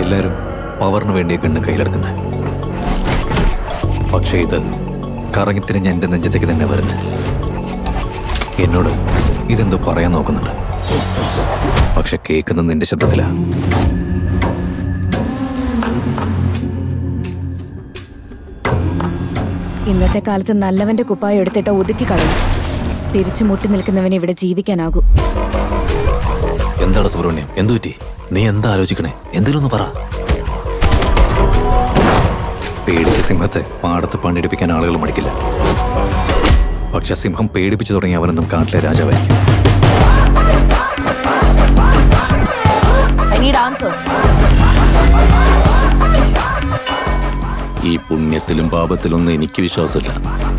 എല്ലാവരും പവറിന് വേണ്ടി കണ്ണ് കയ്യിലെടുക്കുന്നത് പക്ഷേ ഇത് കറങ്ങിത്തിരിഞ്ഞ് എൻ്റെ നെഞ്ചത്തേക്ക് തന്നെ വരുന്നത് എന്നോട് ഇതെന്തോ പറയാൻ നോക്കുന്നുണ്ട് പക്ഷെ കേൾക്കുന്നത് നിന്റെ ശബ്ദത്തിലാ ഇന്നത്തെ കാലത്ത് നല്ലവന്റെ കുപ്പായം എടുത്തിട്ട് ഒതുക്കി കളയും തിരിച്ചു മുട്ടി നിൽക്കുന്നവനെ ഇവിടെ ജീവിക്കാനാകൂ എന്താണ് സുബ്രഹ്മണ്യം എന്തു പറ്റി നീ എന്താ ആലോചിക്കണേ എന്തെങ്കിലും ഒന്ന് പറ പേടിച്ച സിംഹത്തെ പാടത്ത് പണിയെടുപ്പിക്കാൻ ആളുകൾ മടിക്കില്ല പക്ഷെ സിംഹം പേടിപ്പിച്ചു തുടങ്ങി അവനെന്നും കാട്ടിലെ രാജാവായിരിക്കും ഐ നീഡ് ആൻസേഴ്സ് ഈ പുണ്യത്തിലും പാപത്തിലൊന്നും എനിക്ക് വിശ്വാസമില്ല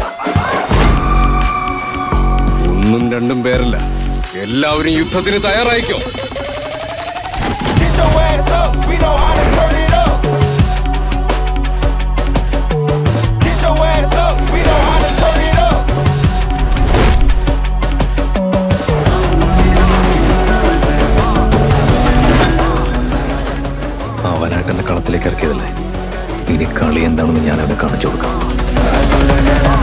ഒന്നും രണ്ടും പേരല്ല എല്ലാവരും യുദ്ധത്തിന് തയ്യാറായിക്കോ Get your ass up, we know how to turn it up. Get your ass up, we know how to turn it up. അവനായിട്ട് എന്നെ കളത്തിലേക്ക് ഇറക്കിയതല്ലേ ഇനി കളി എന്താണെന്ന് ഞാൻ അവനെ കാണിച്ചു കൊടുക്കാം